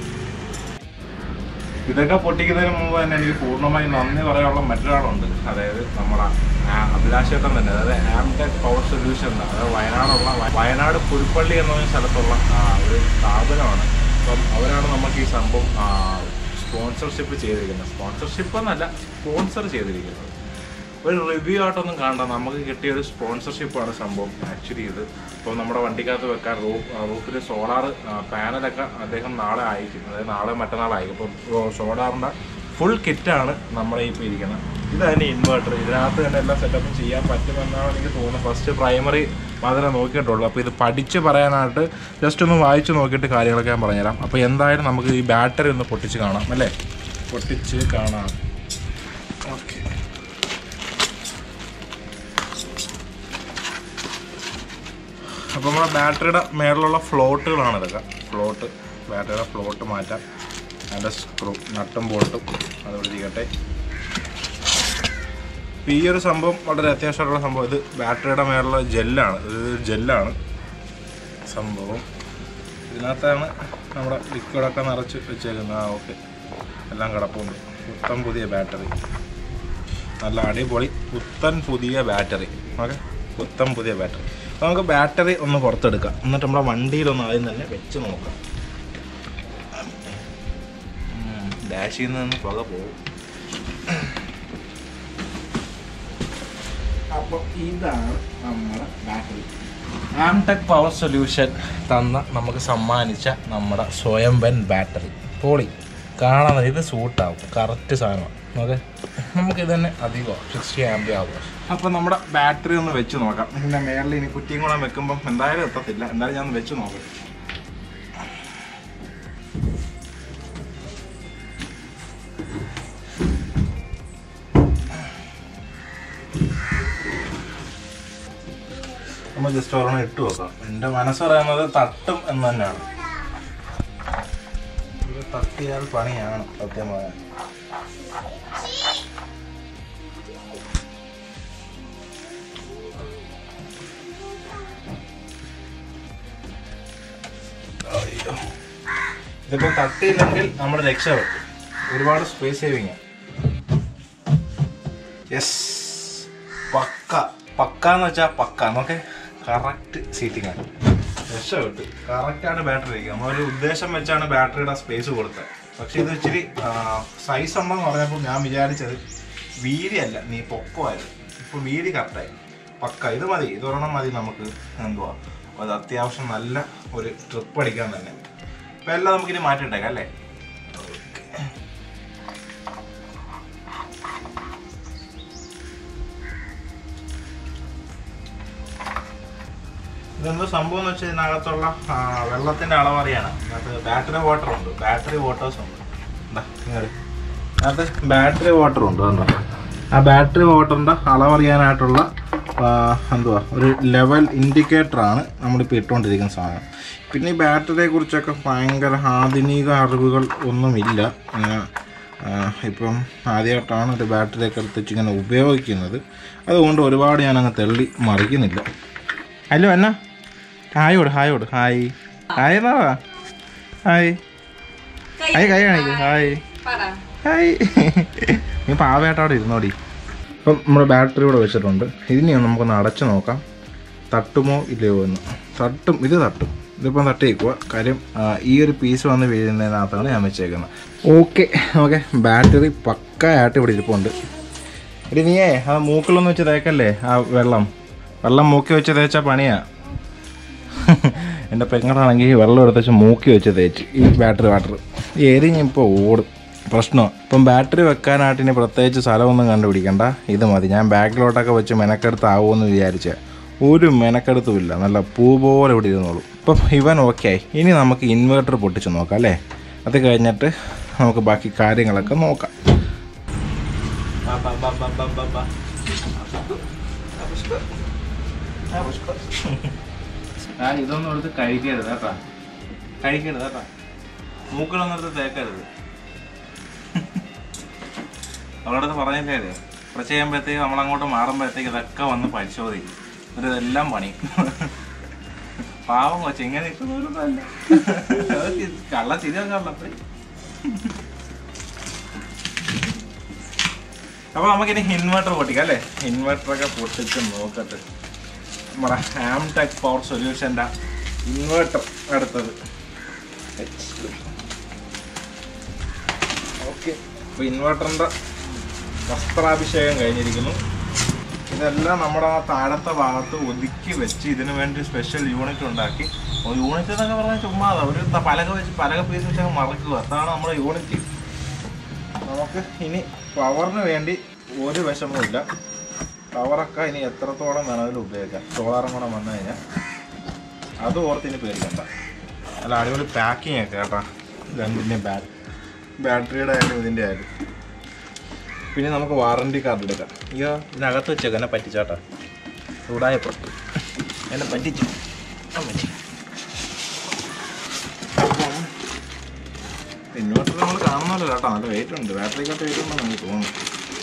ഇതൊക്കെ പൊട്ടിക്കുന്നതിന് മുമ്പ് തന്നെ എനിക്ക് പൂർണ്ണമായി നന്ദി പറയാനുള്ള മറ്റൊരാളുണ്ട് അതായത് നമ്മുടെ ആ, അഭിലാഷേട്ടൻ തന്നെ അതായത് ആംടെക് പവർ സൊല്യൂഷൻ അതായത് വയനാടുള്ള വയ- വയനാട് പുൽപ്പള്ളി എന്ന ഒരു സ്ഥലത്തുള്ള ആ, ഒരു സ്ഥാപനമാണ് അപ്പം അവരാണ് നമുക്ക് ഈ സംഭവം സ്പോൺസർഷിപ്പ് ചെയ്തിരിക്കുന്നത് സ്പോൺസർഷിപ്പ് എന്നല്ല സ്പോൺസർ ചെയ്തിരിക്കുന്നത് ഒരു റിവ്യൂ ആയിട്ടൊന്നും കാണണ്ട നമുക്ക് കിട്ടിയ ഒരു സ്പോൺസർഷിപ്പാണ് സംഭവം ആക്ച്വലി ഇത് ഇപ്പോൾ നമ്മുടെ വണ്ടിക്കകത്ത് വെക്കാൻ റൂഫ് റൂഫിൽ സോളാർ പാനലൊക്കെ അദ്ദേഹം നാളെ അയക്കും അതായത് നാളെ മറ്റന്നാൾ അയക്കും അപ്പോൾ സോളാറിൻ്റെ ഫുൾ കിറ്റാണ് നമ്മളെ ഇപ്പോൾ ഇരിക്കുന്നത് ഇതാണ് ഇൻവേർട്ടർ ഇതിനകത്ത് തന്നെ എല്ലാ സെറ്റപ്പും ചെയ്യാൻ പറ്റുമെന്നാണ് എനിക്ക് തോന്നുന്നത് ഫസ്റ്റ് പ്രൈമറി മാത്രമേ നോക്കിയിട്ടുള്ളൂ അപ്പോൾ ഇത് പഠിച്ച് പറയാനായിട്ട് ജസ്റ്റ് ഒന്ന് വായിച്ച് നോക്കിയിട്ട് കാര്യങ്ങളൊക്കെ ഞാൻ പറഞ്ഞുതരാം അപ്പോൾ എന്തായാലും നമുക്ക് ഈ ബാറ്ററി ഒന്ന് പൊട്ടിച്ച് കാണാം അല്ലേ പൊട്ടിച്ച് കാണാം ഓക്കെ അപ്പോൾ നമ്മുടെ ബാറ്ററിയുടെ മേളിലുള്ള ഫ്ലോട്ടുകളാണ് ഇതൊക്കെ ഫ്ലോട്ട് ബാറ്ററിയുടെ ഫ്ലോട്ട് മാറ്റാം അതിൻ്റെ സ്ക്രൂ നട്ടും ബോൾട്ടും അതുപോലെ ഇരിക്കട്ടെ അപ്പോൾ ഈ ഒരു സംഭവം വളരെ അത്യാവശ്യമായിട്ടുള്ള സംഭവം ഇത് ബാറ്ററിയുടെ മേലുള്ള ജെല്ലാണ് ഇത് ജെല്ലാണ് സംഭവം ഇതിനകത്താണ് നമ്മുടെ ലിക്വിഡൊക്കെ നിറച്ച് വെച്ചേക്കുന്നത് ആ ഓക്കെ എല്ലാം കിടപ്പുണ്ട് പുത്തൻ പുതിയ ബാറ്ററി നല്ല അടിപൊളി പുത്തൻ പുതിയ ബാറ്ററി ഓക്കെ പുത്തൻ പുതിയ ബാറ്ററി അപ്പോൾ നമുക്ക് ബാറ്ററി ഒന്ന് പുറത്തെടുക്കാം എന്നിട്ട് നമ്മുടെ വണ്ടിയിലൊന്ന് ആദ്യം തന്നെ വെച്ച് നോക്കാം ഉം, ഡാഷിൽ നിന്ന് പുക പോകും അപ്പോൾ ഇതാണ് നമ്മുടെ ബാറ്ററി ആംടെക് പവർ സൊല്യൂഷൻ തന്ന നമുക്ക് സമ്മാനിച്ച നമ്മുടെ സ്വയംവൻ ബാറ്ററി പോളി കാണാൻ ഇത് സൂട്ടാവും കറക്റ്റ് സാധനമാണ് ഓക്കെ നമുക്ക് ഇത് തന്നെ അധികമാണ് സിക്സ്റ്റി ആംബി ആവും അപ്പോൾ നമ്മുടെ ബാറ്ററി ഒന്ന് വെച്ച് നോക്കാം ഇതിൻ്റെ മേളിൽ ഇനി കുറ്റിയും കൂടെ വെക്കുമ്പം എന്തായാലും എത്തത്തില്ല എന്തായാലും ഞാൻ ഒന്ന് വെച്ച് നോക്കാം നമ്മൾ ജസ്റ്റ് ഒരെണ്ണം ഇട്ട് നോക്കാം എൻ്റെ മനസ്സ് പറയുന്നത് തട്ടും എന്ന് തന്നെയാണ് ഇത് തട്ടിയാൽ പണിയാണ് സത്യം പറയാൻ അയ്യോ. ഇതിപ്പം തട്ടിയില്ലെങ്കിൽ നമ്മൾ രക്ഷപ്പെട്ടു ഒരുപാട് സ്പേസ് സേവിങ് യെസ് പക്ക പക്ക എന്ന് വെച്ചാൽ പക്ക നോക്കെ കറക്റ്റ് സീറ്റിംഗ് ആണ് രക്ഷപ്പെട്ടു കറക്റ്റാണ് ബാറ്ററി ഇരിക്കുക നമ്മളൊരു ഉദ്ദേശം വെച്ചാണ് ബാറ്ററിയുടെ സ്പേസ് കൊടുത്തത് പക്ഷെ ഇത് ഇച്ചിരി സൈസ് ഉണ്ടെന്ന് പറഞ്ഞപ്പോൾ ഞാൻ വിചാരിച്ചത് വീതിയല്ല നീ പൊക്കമായിരുന്നു ഇപ്പോൾ വീതി കറക്റ്റായി പക്ക ഇത് മതി ഇതൊരെണ്ണം മതി നമുക്ക് എന്തുവാ അപ്പോൾ അത് അത്യാവശ്യം നല്ല ഒരു ട്രിപ്പ് അടിക്കാൻ തന്നെ അപ്പോൾ എല്ലാം നമുക്കിനി മാറ്റിയിട്ടേക്കാം അല്ലേ ഇതെന്തോ സംഭവം എന്ന് വെച്ചാൽ ഇതിനകത്തുള്ള ആ, വെള്ളത്തിന്റെ അളവ് അറിയാനാണ് അതിനകത്ത് ബാറ്ററി വാട്ടർ ഉണ്ട് ബാറ്ററി വാട്ടേഴ്സ് ഉണ്ട് ദാ, ഇങ്ങട്. അതിനകത്ത് ബാറ്ററി വാട്ടർ ഉണ്ട് കണ്ടോ ആ ബാറ്ററി വാട്ടറിന്റെ അളവ് അറിയാനായിട്ടുള്ള ആ, എന്തുവാ ഒരു ലെവൽ ഇൻഡിക്കേറ്റർ ആണ് നമ്മളിപ്പോൾ ഇട്ടുകൊണ്ടിരിക്കുന്ന സാധനം പിന്നെ ഈ ബാറ്ററിയെ കുറിച്ചൊക്കെ ഭയങ്കര ആധുനിക അറിവുകൾ ഒന്നുമില്ല ഇങ്ങനെ ആ, ഇപ്പം ആദ്യമായിട്ടാണ് ഒരു ബാറ്ററിയൊക്കെ എടുത്ത് വെച്ച് ഇങ്ങനെ ഉപയോഗിക്കുന്നത് അതുകൊണ്ട് ഒരുപാട് ഞാനങ്ങ് തെള്ളി മറിക്കുന്നില്ല ഹലോ എന്നാ ഹായോട് ഹായോട് ഹായ് ഹായ് എന്നാ ഹായ് ഹായ് കൈ കാണിക്ക് ഹായ് ഹായ് നീ പാവയായിട്ട് അവിടെ ഇരുന്നോടി ഇപ്പം നമ്മുടെ ബാറ്ററി ഇവിടെ വെച്ചിട്ടുണ്ട് ഇതിനെ നമുക്കൊന്ന് അടച്ചു നോക്കാം തട്ടുമോ ഇല്ലയോ എന്ന് തട്ടും ഇത് തട്ടും ഇതിപ്പം തട്ടിയേക്കുക കാര്യം ആ, ഈ ഒരു പീസ് വന്ന് വീഴുന്നതിനകത്താണ് ഞാൻ വെച്ചേക്കുന്നത് ഓക്കെ ഓക്കെ ബാറ്ററി പക്കയായിട്ട് ഇവിടെ ഇരിപ്പുണ്ട് എടി നീയേ ആ മൂക്കിലൊന്ന് വെച്ച് തേക്കല്ലേ ആ വെള്ളം വെള്ളം മൂക്കി വെച്ച് തേച്ചാൽ പണിയാ എൻ്റെ പെങ്ങളാണെങ്കിൽ വെള്ളം എടുത്ത് വെച്ച് മൂക്കി വെച്ച് തേച്ച് ഈ ബാറ്ററി വാട്ടർ എരിഞ്ഞിപ്പോൾ ഓടും പ്രശ്നമാണ് ഇപ്പം ബാറ്ററി വെക്കാനായിട്ട് ഇനി പ്രത്യേകിച്ച് സ്ഥലമൊന്നും കണ്ടുപിടിക്കണ്ട ഇത് മതി ഞാൻ ബാക്കിലോട്ടൊക്കെ വെച്ച് മെനക്കെടുത്താവുമെന്ന് വിചാരിച്ച ഒരു മെനക്കെടുത്തുമില്ല നല്ല പൂ പോലെ ഇവിടെ ഇരുന്നോളും ഇപ്പം ഇവൻ ഓക്കെ ആയി ഇനി നമുക്ക് ഇൻവേർട്ടർ പൊട്ടിച്ച് നോക്കാം അല്ലേ അത് കഴിഞ്ഞിട്ട് നമുക്ക് ബാക്കി കാര്യങ്ങളൊക്കെ നോക്കാം ഞാൻ ഇതൊന്നും എടുത്ത് കഴിക്കരുത് കേട്ടാ കഴിക്കരുത് കേട്ടാ മൂക്കിലൊന്നും എടുത്ത് തേക്കരുത് അവളടുത്ത് പറഞ്ഞില്ലേ ഇത്? കുറച്ച് ചെയ്യുമ്പോഴത്തേക്ക് നമ്മളങ്ങോട്ട് മാറുമ്പോഴത്തേക്ക് ഇതൊക്കെ വന്ന് പരിശോധിക്കും എന്നിട്ട് ഇതെല്ലാം പണി പാവം കൊച്ചു ഇങ്ങനെ നിൽക്കുന്നവരൊന്നുമല്ല കള്ള ചിരിയൊക്കെ ഉള്ളപ്പോഴേ അപ്പൊ നമുക്കിനി ഇൻവെർട്ടർ പൊട്ടിക്കാം അല്ലേ ഇൻവെർട്ടർ ഒക്കെ പൊട്ടിച്ച് നോക്കട്ടെ നമ്മുടെ ഹാംടെക് പവർ സൊല്യൂഷൻ്റെ ഇൻവെർട്ടർ അടുത്തത് അപ്പോൾ ഇൻവെർട്ടറിൻ്റെ വസ്ത്രാഭിഷേകം കഴിഞ്ഞിരിക്കുന്നു ഇതെല്ലാം നമ്മുടെ ആ താഴത്തെ ഭാഗത്ത് ഒതുക്കി വെച്ച് ഇതിനു വേണ്ടി സ്പെഷ്യൽ യൂണിറ്റ് ഉണ്ടാക്കി യൂണിറ്റ് എന്നൊക്കെ പറഞ്ഞാൽ ചുമ്മാതാ ഒരു ത- പലക വെച്ച് പലക പീസ് വെച്ച് അങ്ങ് മറക്കുക അതാണ് നമ്മുടെ യൂണിറ്റ് നമുക്ക് ഇനി പവറിന് വേണ്ടി ഒരു വിഷമവും പവറൊക്കെ ഇനി എത്രത്തോളം വേണമെങ്കിലും ഉപയോഗിക്കാം സോളാറും കൂടെ വന്നു കഴിഞ്ഞാൽ അത് ഓർത്ത് ഇനി പേടിക്കണ്ട അല്ല അടിപൊളി പാക്കിംഗ് ഒക്കെ കേട്ടോ രണ്ടിൻ്റെയും ബാ ബാറ്ററിയുടെ ആയാലും ഇതിൻ്റെ ആയാലും പിന്നെ നമുക്ക് വാറണ്ടി കാർഡ് എടുക്കാം അയ്യോ ഇതിനകത്ത് വെച്ചേക്കാം എന്നെ പറ്റിച്ചാട്ടാ ചൂടായപ്പോൾ എന്നെ പറ്റിച്ചു ആ പറ്റി ഇൻവേർട്ടർ നമ്മൾ കാണുന്നല്ലോ കേട്ടോ നല്ല വെയിറ്റ് ഉണ്ട് ബാറ്ററിക്കകത്ത് വെയിറ്റ് ഉണ്ടെന്ന് എനിക്ക് തോന്നുന്നു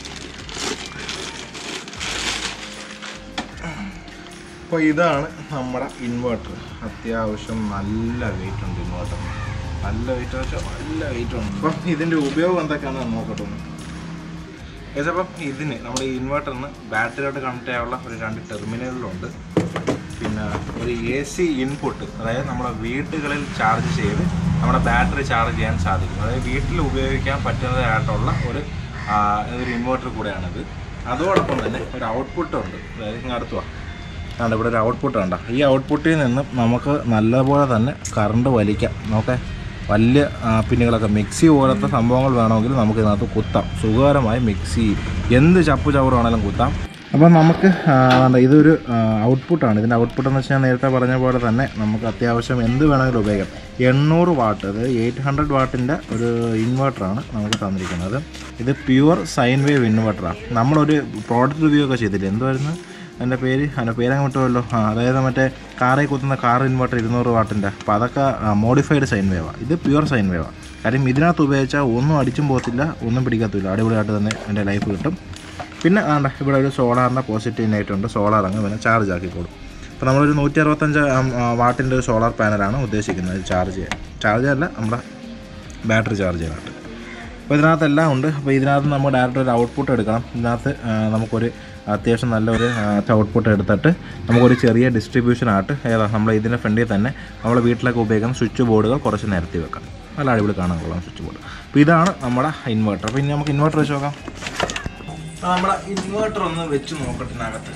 അപ്പോൾ ഇതാണ് നമ്മുടെ ഇൻവേർട്ടർ അത്യാവശ്യം നല്ല വെയിറ്റ് ഉണ്ട് ഇൻവേർട്ടർ നല്ല വെയിറ്റ് വെച്ചാൽ നല്ല വെയിറ്റ് ഉണ്ട് അപ്പം ഇതിൻ്റെ ഉപയോഗം എന്തൊക്കെയാണെന്ന് നോക്കട്ടെ ഒന്ന് ഏകദേശം ഇതിന് നമ്മുടെ ഈ ഇൻവേർട്ടറിന് ബാറ്ററിയോട്ട് കണക്ട് ചെയ്യാനുള്ള ഒരു രണ്ട് ടെർമിനലുകളുണ്ട് പിന്നെ ഒരു എ സി ഇൻപുട്ട് അതായത് നമ്മുടെ വീടുകളിൽ ചാർജ് ചെയ്ത് നമ്മുടെ ബാറ്ററി ചാർജ് ചെയ്യാൻ സാധിക്കും അതായത് വീട്ടിൽ ഉപയോഗിക്കാൻ പറ്റുന്നതായിട്ടുള്ള ഒരു ആ, ഒരു ഇൻവേർട്ടർ കൂടെയാണിത് അതോടൊപ്പം തന്നെ ഒരു ഔട്ട്പുട്ട് ഉണ്ട് അതായത് ഇങ്ങ് അടുത്ത് വാ ആണ് ഇവിടെ ഒരു ഔട്ട്പുട്ട് ഉണ്ട് ഈ ഔട്ട്പുട്ടിൽ നിന്നും നമുക്ക് നല്ലപോലെ തന്നെ കറണ്ട് വലിക്കാം നോക്കേ വലിയ ആ, പിന്നുകളൊക്കെ മിക്സി പോലത്തെ സംഭവങ്ങൾ വേണമെങ്കിൽ നമുക്ക് ഇതിനകത്ത് കുത്താം സുഖകരമായി മിക്സി എന്ത് ചപ്പു ചവറാണെങ്കിലും കുത്താം അപ്പോൾ നമുക്ക് ആ, ദാണ്ട ഇതൊരു ഔട്ട്പുട്ടാണ് ഇതിൻ്റെ ഔട്ട്പുട്ട് എന്ന് വെച്ചാൽ നേരത്തെ പറഞ്ഞ പോലെ തന്നെ നമുക്ക് അത്യാവശ്യം എന്ത് വേണമെങ്കിലും ഉപയോഗിക്കാം എണ്ണൂറ് വാട്ട് അതായത് എയ്റ്റ് ഹൺഡ്രഡ് വാട്ടിൻ്റെ ഒരു ഇൻവെർട്ടറാണ് നമുക്ക് തന്നിരിക്കുന്നത് ഇത് പ്യുവർ സൈൻ വേവ് ഇൻവെർട്ടറാണ് നമ്മളൊരു പ്രോഡക്റ്റ് റിവ്യൂ ഒക്കെ ചെയ്തില്ലേ എന്തുവായിരുന്നു എൻ്റെ പേര് അതിൻ്റെ പേരങ്ങ് വിട്ടുമല്ലോ ആ അതായത് മറ്റേ കാറിൽ കുത്തുന്ന കാർ ഇൻവെർട്ടർ ഇരുന്നൂറ് വാട്ടിൻ്റെ അപ്പോൾ അതൊക്കെ മോഡിഫൈഡ് സൈൻ വേവാണ് ഇത് പ്യുവർ സൈൻ വേവാണ് കാര്യം ഇതിനകത്ത് ഉപയോഗിച്ചാൽ ഒന്നും അടിച്ചും പോകത്തില്ല ഒന്നും പിടിക്കത്തില്ല അടിപൊളിയായിട്ട് തന്നെ എൻ്റെ ലൈഫ് കിട്ടും പിന്നെ ആണ്ട ഇവിടെ ഒരു സോളാറിൻ്റെ പോസിറ്റീവ് നൈറ്റ് ഉണ്ട് സോളാർ അങ്ങ് പിന്നെ ചാർജ് ആക്കിക്കോളും അപ്പോൾ നമ്മളൊരു നൂറ്റി അറുപത്തഞ്ച് വാട്ടിൻ്റെ ഒരു സോളാർ പാനലാണ് ഉദ്ദേശിക്കുന്നത് ചാർജ് ചെയ്യാൻ ചാർജ് അല്ല നമ്മുടെ ബാറ്ററി ചാർജ് ചെയ്യാനായിട്ട് അപ്പോൾ ഇതിനകത്തെല്ലാം ഉണ്ട് അപ്പോൾ ഇതിനകത്ത് നമ്മൾ ഡയറക്റ്റ് ഒരു ഔട്ട്പുട്ട് എടുക്കണം ഇതിനകത്ത് ആ, നമുക്കൊരു അത്യാവശ്യം നല്ലൊരു ഔട്ട്പുട്ട് എടുത്തിട്ട് നമുക്കൊരു ചെറിയ ഡിസ്ട്രിബ്യൂഷനായിട്ട് ഏതാ നമ്മൾ ഇതിൻ്റെ ഫ്രണ്ടിൽ തന്നെ നമ്മൾ വീട്ടിലൊക്കെ ഉപയോഗിക്കുന്ന സ്വിച്ച് ബോർഡുകൾ കുറച്ച് നിരത്തി വെക്കാം നല്ല അടിപൊളി കാണാൻ കൊള്ളാം സ്വിച്ച് ബോർഡ് അപ്പോൾ ഇതാണ് നമ്മുടെ ഇൻവെർട്ടർ അപ്പോൾ ഇനി നമുക്ക് ഇൻവെർട്ടർ വെച്ച് നോക്കാം അപ്പോൾ നമ്മുടെ ഇൻവെർട്ടർ ഒന്ന് വെച്ച് നോക്കട്ടെ ഇതിനകത്ത്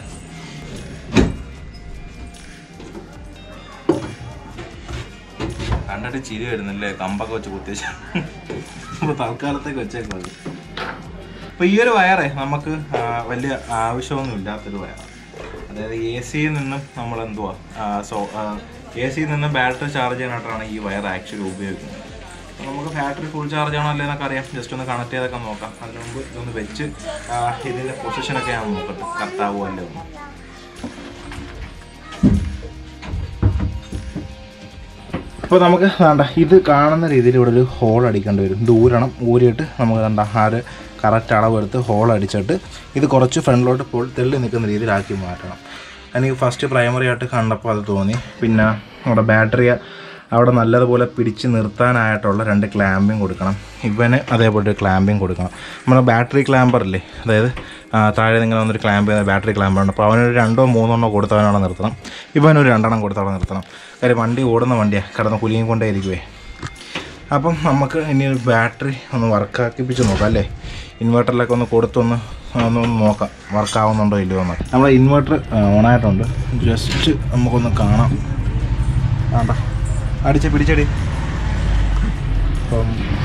കണ്ടിട്ട് ചിരി വരുന്നില്ലേ കമ്പൊക്കെ വെച്ച് കുത്തിച്ച് അപ്പോൾ തൽക്കാലത്തേക്ക് വെച്ചേക്കുന്നത് അപ്പോൾ ഈ ഒരു വയറേ നമുക്ക് ആ, വലിയ ആവശ്യമൊന്നും ഇല്ലാത്തൊരു വയറാണ് അതായത് എ സിയിൽ നിന്നും നമ്മൾ എന്തുവാ ആ, സോ എ സിയിൽ നിന്നും ബാറ്ററി ചാർജ് ചെയ്യാനായിട്ടാണ് ഈ വയർ ആക്ച്വലി ഉപയോഗിക്കുന്നത് അപ്പോൾ നമുക്ക് ബാറ്ററി ഫുൾ ചാർജ് ആണോ അല്ലേ എന്നൊക്കെ അറിയാം ജസ്റ്റ് ഒന്ന് കണക്ട് ചെയ്തൊക്കെ നോക്കാം അതിന് മുമ്പ് ഇതൊന്ന് വെച്ച് ആ, ഇതിൻ്റെ പൊസിഷനൊക്കെ ഞാൻ നോക്കട്ടെ കറക്റ്റാവോ അല്ലേ ഒന്ന് അപ്പോൾ നമുക്ക് വേണ്ട ഇത് കാണുന്ന രീതിയിൽ ഇവിടെ ഒരു ഹോൾ അടിക്കേണ്ടി വരും ദൂരണം ഊരിയിട്ട് നമുക്ക് വേണ്ട ആ ഒരു കറക്റ്റ് അളവെടുത്ത് ഹോൾ അടിച്ചിട്ട് ഇത് കുറച്ച് ഫ്രണ്ടിലോട്ട് ഇപ്പോൾ തെള്ളി നിൽക്കുന്ന രീതിയിലാക്കി മാറ്റണം എനിക്ക് ഫസ്റ്റ് പ്രൈമറി ആയിട്ട് കണ്ടപ്പോൾ അത് തോന്നി പിന്നെ നമ്മുടെ ബാറ്ററി അവിടെ നല്ലതുപോലെ പിടിച്ച് നിർത്താനായിട്ടുള്ള രണ്ട് ക്ലാമ്പിങ് കൊടുക്കണം ഇവന് അതേപോലെ ഒരു ക്ലാമ്പിങ് കൊടുക്കണം നമ്മുടെ ബാറ്ററി ക്ലാമ്പർ ഇല്ലേ അതായത് ആ, താഴെ നിങ്ങൾ വന്നൊരു ക്ലാമ്പ് ചെയ്യുന്ന ബാറ്ററി ക്ലാമ്പറുണ്ട് അപ്പോൾ അവനൊരു രണ്ടോ മൂന്നെണ്ണോ കൊടുത്തവനവിടെ നിർത്തണം ഇവനൊരു രണ്ടെണ്ണം കൊടുത്തവിടെ നിർത്തണം കാര്യം വണ്ടി ഓടുന്ന വണ്ടിയാണ് കിടന്ന് കുലുങ്ങി കൊണ്ടേ ഇരിക്കുവേ അപ്പം നമുക്ക് ഇനി ഒരു ബാറ്ററി ഒന്ന് വർക്കാക്കിപ്പിച്ച് നോക്കാം അല്ലേ ഇൻവെർട്ടറിലൊക്കെ ഒന്ന് കൊടുത്തൊന്ന് ഒന്ന് ഒന്ന് നോക്കാം വർക്കാവുന്നുണ്ടോ ഇല്ലയോ എന്ന് നമ്മുടെ ഇൻവെർട്ടർ ഓണായിട്ടുണ്ട് ജസ്റ്റ് നമുക്കൊന്ന് കാണാം വേണ്ട അടിച്ച് പിടിച്ചടി അപ്പം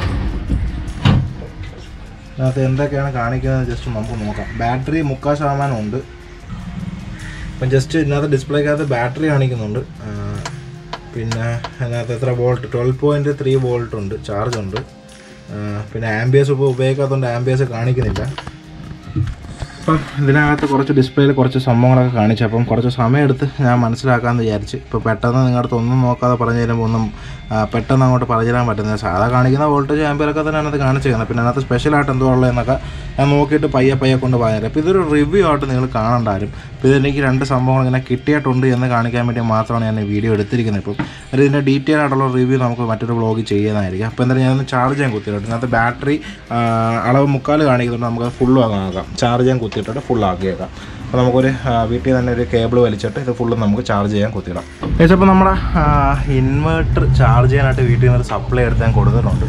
അതിനകത്ത് എന്തൊക്കെയാണ് കാണിക്കുന്നത് ജസ്റ്റ് നമുക്ക് നോക്കാം ബാറ്ററി മുക്കാൽ ശതമാനം ഉണ്ട് അപ്പം ജസ്റ്റ് ഇതിനകത്ത് ഡിസ്പ്ലേക്കകത്ത് ബാറ്ററി കാണിക്കുന്നുണ്ട് ആ, പിന്നെ അതിനകത്ത് എത്ര volt twelve point three volt ഉണ്ട് ചാർജ് ഉണ്ട് ആ, പിന്നെ ആംബിയസ് ഇപ്പോൾ ഉപയോഗിക്കാത്തതുകൊണ്ട് ആംബിയസ് കാണിക്കുന്നില്ല അപ്പം ഇതിനകത്ത് കുറച്ച് ഡിസ്പ്ലേയിൽ കുറച്ച് സംഭവങ്ങളൊക്കെ കാണിച്ചു അപ്പം കുറച്ച് സമയമെടുത്ത് ഞാൻ മനസ്സിലാക്കാമെന്ന് വിചാരിച്ച് ഇപ്പോൾ പെട്ടെന്ന് നിങ്ങളുടെ അടുത്ത് ഒന്നും നോക്കാതെ പറഞ്ഞു തരുമ്പോൾ ഒന്നും ആ, പെട്ടെന്ന് അങ്ങോട്ട് പറഞ്ഞു തരാൻ പറ്റുന്നില്ല സാധാ കാണിക്കുന്ന വോൾട്ടേജ് ആംബിയറൊക്കെ തന്നെ അതിനകത്ത് കാണിച്ചിരിക്കുന്നത് പിന്നെ അതിനകത്ത് സ്പെഷ്യലായിട്ട് എന്തോ ഉള്ളതെന്നൊക്കെ ഞാൻ നോക്കിയിട്ട് പയ്യെ പയ്യെ കൊണ്ട് പറഞ്ഞുതരാം അപ്പോൾ ഇതൊരു റിവ്യൂ ആയിട്ട് നിങ്ങൾ കാണണ്ടാരും ഇപ്പോൾ ഇതെനിക്ക് രണ്ട് സംഭവങ്ങൾ ഇങ്ങനെ കിട്ടിയിട്ടുണ്ട് എന്ന് കാണിക്കാൻ വേണ്ടി മാത്രമാണ് ഞാൻ ഈ വീഡിയോ എടുത്തിരിക്കുന്നത് ഇപ്പം ഒരു ഇതിൻ്റെ ഡീറ്റെയിൽ ആയിട്ടുള്ള റിവ്യൂ നമുക്ക് മറ്റൊരു വ്ളോഗ് ചെയ്യുന്നതായിരിക്കും അപ്പോൾ എന്തായാലും ഞാനൊന്ന് ചാർജ് ചെയ്യാൻ കുത്തിയിട്ടുണ്ട് ഇതിനകത്ത് ബാറ്ററി അളവ് മുക്കാൽ കാണിക്കുന്നുണ്ട് നമുക്ക് ഫുള്ളും ആകാം ചാർജ് ചെയ്യാൻ കുത്തിയിട്ടിട്ട് ഫുൾ ആക്കിയേക്കാം അപ്പോൾ നമുക്കൊരു ആ, വീട്ടിൽ തന്നെ ഒരു കേബിൾ വലിച്ചിട്ട് ഇത് ഫുള്ളും നമുക്ക് ചാർജ് ചെയ്യാൻ കുത്തിയിടാം ഏകദേശം അപ്പോൾ നമ്മുടെ ഇൻവേർട്ടർ ചാർജ് ചെയ്യാനായിട്ട് വീട്ടിൽ നിന്ന് ഒരു സപ്ലൈ എടുത്ത് ഞാൻ കൊടുത്തിട്ടുണ്ട്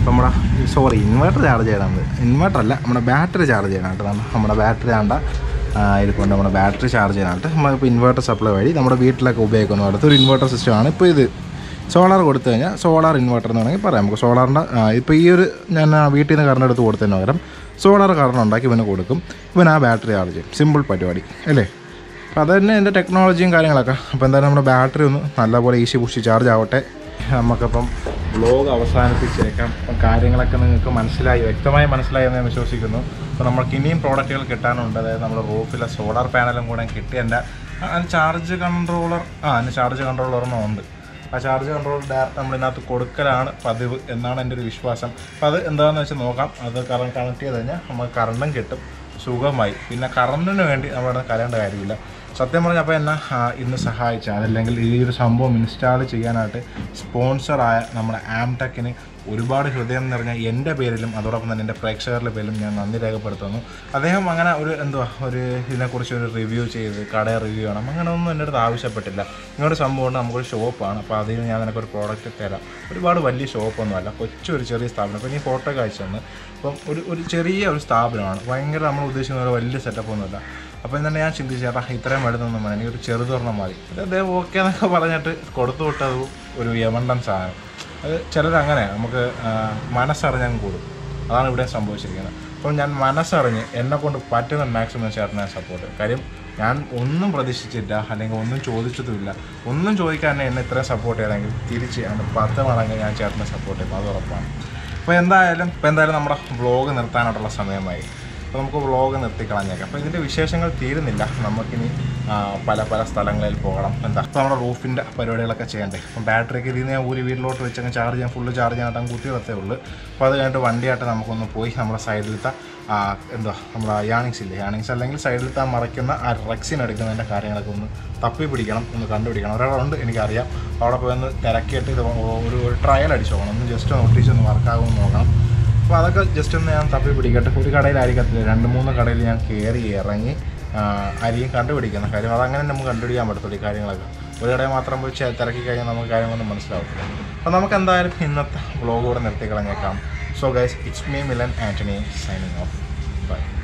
അപ്പോൾ നമ്മുടെ സോറി ഇൻവെർട്ടർ ചാർജ് ചെയ്യണത് ഇൻവെർട്ടർ അല്ല നമ്മുടെ ബാറ്ററി ചാർജ് ചെയ്യണമായിട്ട് നമ്മുടെ ബാറ്ററി ആണ്ട ഇരിക്കൊണ്ട് നമ്മുടെ ബാറ്ററി ചാർജ് ചെയ്യാനായിട്ട് നമ്മളിപ്പോൾ ഇൻവെർട്ടർ സപ്ലൈ വഴി നമ്മുടെ വീട്ടിലൊക്കെ ഉപയോഗിക്കുന്ന പോലത്തെ ഒരു ഇൻവെർട്ടർ സിസ്റ്റമാണ് ഇപ്പോൾ ഇത് സോളാർ കൊടുത്തു കഴിഞ്ഞാൽ സോളാർ ഇൻവെർട്ടർ എന്ന് വേണമെങ്കിൽ പറയാം നമുക്ക് സോളാറിൻ്റെ ഇപ്പോൾ ഈ ഒരു ഞാൻ ആ വീട്ടിൽ നിന്ന് കറണ്ട് എടുത്ത് കൊടുത്തതിന് പകരം സോളാർ കറണ്ട് ഉണ്ടാക്കി ഇവന് കൊടുക്കും ഇവൻ ആ ബാറ്ററി ചാർജ് ചെയ്യും സിമ്പിൾ പരിപാടി അല്ലേ അപ്പോൾ അത് തന്നെ എൻ്റെ ടെക്നോളജിയും കാര്യങ്ങളൊക്കെ അപ്പോൾ എന്തായാലും നമ്മുടെ ബാറ്ററി ഒന്ന് നല്ലപോലെ ഈസി പുഷി ചാർജ് ആവട്ടെ നമുക്കപ്പം വ്ലോഗ് അവസാനിപ്പിച്ചേക്കാം അപ്പം കാര്യങ്ങളൊക്കെ നിങ്ങൾക്ക് മനസ്സിലായി വ്യക്തമായി മനസ്സിലായി എന്ന് ഞാൻ വിശ്വസിക്കുന്നു അപ്പോൾ നമ്മൾക്ക് ഇനിയും പ്രോഡക്റ്റുകൾ കിട്ടാനുണ്ട് അതായത് നമ്മുടെ റൂഫിലെ സോളാർ പാനലും കൂടെ കിട്ടി എൻ്റെ അതിന് ചാർജ് കൺട്രോളർ ആ അതിന് ചാർജ് കൺട്രോളർ ഒരെണ്ണം ഉണ്ട് ആ ചാർജ് കൺട്രോൾ ഡയറക്റ്റ് നമ്മൾ ഇതിനകത്ത് കൊടുക്കലാണ് പതിവ് എന്നാണ് എൻ്റെ ഒരു വിശ്വാസം അപ്പോൾ അത് എന്താണെന്ന് വെച്ചാൽ നോക്കാം അത് കറണ്ട് കണക്ട് ചെയ്ത് കഴിഞ്ഞാൽ നമുക്ക് കറണ്ടും കിട്ടും സുഖമായി പിന്നെ കറണ്ടിന് വേണ്ടി നമ്മുടെ കരയേണ്ട കാര്യമില്ല സത്യം പറഞ്ഞാൽ അപ്പോൾ എന്നെ ആ, ഇന്ന് സഹായിച്ച അതല്ലെങ്കിൽ ഈ ഒരു സംഭവം ഇൻസ്റ്റാൾ ചെയ്യാനായിട്ട് സ്പോൺസറായ നമ്മുടെ ആംടെക്കിന് ഒരുപാട് ഹൃദയം നിറഞ്ഞ എൻ്റെ പേരിലും അതോടൊപ്പം തന്നെ എൻ്റെ പ്രേക്ഷകരുടെ പേരിലും ഞാൻ നന്ദി രേഖപ്പെടുത്തുന്നു അദ്ദേഹം അങ്ങനെ ഒരു എന്തുവാ ഒരു ഇതിനെക്കുറിച്ച് ഒരു റിവ്യൂ ചെയ്ത് കടയെ റിവ്യൂ ചെയ്യണം അങ്ങനെ ഒന്നും എൻ്റെ അടുത്ത് ആവശ്യപ്പെട്ടില്ല ഇങ്ങനൊരു സംഭവം ഉണ്ട് നമുക്കൊരു ഷോപ്പാണ് അപ്പോൾ അതിൽ ഞാൻ നിനക്കൊരു പ്രോഡക്റ്റ് തരാം ഒരുപാട് വലിയ ഷോപ്പൊന്നുമല്ല കൊച്ചൊരു ചെറിയ സ്ഥാപനം അപ്പോൾ നീ ഫോട്ടോ കാഴ്ച തന്നു അപ്പം ഒരു ഒരു ചെറിയ ഒരു സ്ഥാപനമാണ് ഭയങ്കര നമ്മൾ ഉദ്ദേശിക്കുന്ന ഒരു വലിയ സെറ്റപ്പ് ഒന്നുമില്ല അപ്പോൾ തന്നെ ഞാൻ ചിന്തിച്ചു ചേട്ടാ ഇത്രയും മരുന്നൊന്നും വേണം എനിക്കൊരു ചെറുതൊരെണ്ണം മതി അത് അദ്ദേഹം ഓക്കെ എന്നൊക്കെ പറഞ്ഞിട്ട് കൊടുത്തു വിട്ടത് ഒരു യമണ്ടൻ സാധനം അത് ചിലരങ്ങനെ നമുക്ക് ആ, മനസ്സറിഞ്ഞങ്ങ് കൂടും അതാണ് ഇവിടെ സംഭവിച്ചിരിക്കുന്നത് അപ്പോൾ ഞാൻ മനസ്സറിഞ്ഞ് എന്നെ കൊണ്ട് പറ്റുന്ന മാക്സിമം ചേട്ടനെ സപ്പോർട്ട് ചെയ്യും കാര്യം ഞാൻ ഒന്നും പ്രതീക്ഷിച്ചില്ല അല്ലെങ്കിൽ ഒന്നും ചോദിച്ചതുമില്ല ഒന്നും ചോദിക്കാൻ എന്നെ ഇത്രയും സപ്പോർട്ട് ചെയ്യണമെങ്കിൽ തിരിച്ച് അതിൻ്റെ പത്ത് മടങ്ങ് ഞാൻ ചേട്ടനെ സപ്പോർട്ട് ചെയ്യും അത് ഉറപ്പാണ് അപ്പോൾ എന്തായാലും ഇപ്പോൾ എന്തായാലും നമ്മുടെ വ്ളോഗ് നിർത്താനായിട്ടുള്ള സമയമായി അപ്പോൾ നമുക്ക് വ്ളോഗ് നിർത്തിക്കളഞ്ഞേക്കാം അപ്പോൾ ഇതിൻ്റെ വിശേഷങ്ങൾ തീരുന്നില്ല നമുക്കിനി ആ, പല പല സ്ഥലങ്ങളിൽ പോകണം എന്താ അപ്പോൾ നമ്മുടെ റൂഫിൻ്റെ പരിപാടികളൊക്കെ ചെയ്യണ്ടേ അപ്പം ബാറ്ററിക്ക് ഇതിൽ നിന്ന് ഞാൻ ഊരി വീട്ടിലോട്ട് വെച്ചങ്ങ് ചാർജ് ചെയ്യാൻ ഫുള്ള് ചാർജ് ചെയ്യാനായിട്ട് അങ്ങ് കുത്തി വെത്തേ ഉള്ളൂ അപ്പോൾ അത് കഴിഞ്ഞിട്ട് വണ്ടിയായിട്ട് നമുക്കൊന്ന് പോയി നമ്മുടെ സൈഡിലത്തെ ആ, എന്താ നമ്മുടെ യാണിങ്സ് ഇല്ലേ യാണിങ്സ് അല്ലെങ്കിൽ സൈഡിലത്തെ ആ മറയ്ക്കുന്ന ആ റെക്സിൻ എടുക്കുന്നതിൻ്റെ കാര്യങ്ങളൊക്കെ ഒന്ന് തപ്പി പിടിക്കണം ഒന്ന് കണ്ടുപിടിക്കണം ഒരാളുണ്ട് എനിക്കറിയാം അവിടെ പോയി ഒന്ന് തിരക്കിയിട്ട് ഇത് ഒരു ഒരു ട്രയൽ അടിച്ച് നോക്കണം ഒന്ന് ജസ്റ്റ് ഒന്ന് ഒട്ടിച്ച് ഒന്ന് വർക്കാകുമെന്ന് നോക്കണം അപ്പോൾ അതൊക്കെ ജസ്റ്റ് ഒന്ന് ഞാൻ തപ്പി പിടിക്കട്ടെ ഒരു കടയിലായിരിക്കത്തില്ല രണ്ട് മൂന്ന് കടയിൽ ഞാൻ കയറി ഇറങ്ങി ആ, അരിയും കണ്ടുപിടിക്കുന്ന കാര്യം അതങ്ങനെ നമുക്ക് കണ്ടുപിടിക്കാൻ പറ്റത്തുള്ളൂ ഈ കാര്യങ്ങളൊക്കെ ഒരു കടയിൽ മാത്രം പോയി ചെ- തിരക്കി കഴിഞ്ഞാൽ നമുക്ക് കാര്യങ്ങളൊന്നും മനസ്സിലാവത്തില്ല അപ്പോൾ നമുക്ക് എന്തായാലും ഇന്നത്തെ വ്ളോഗ് കൂടെ നിർത്തി കളഞ്ഞേക്കാം so guys it's me Milan Antony signing off by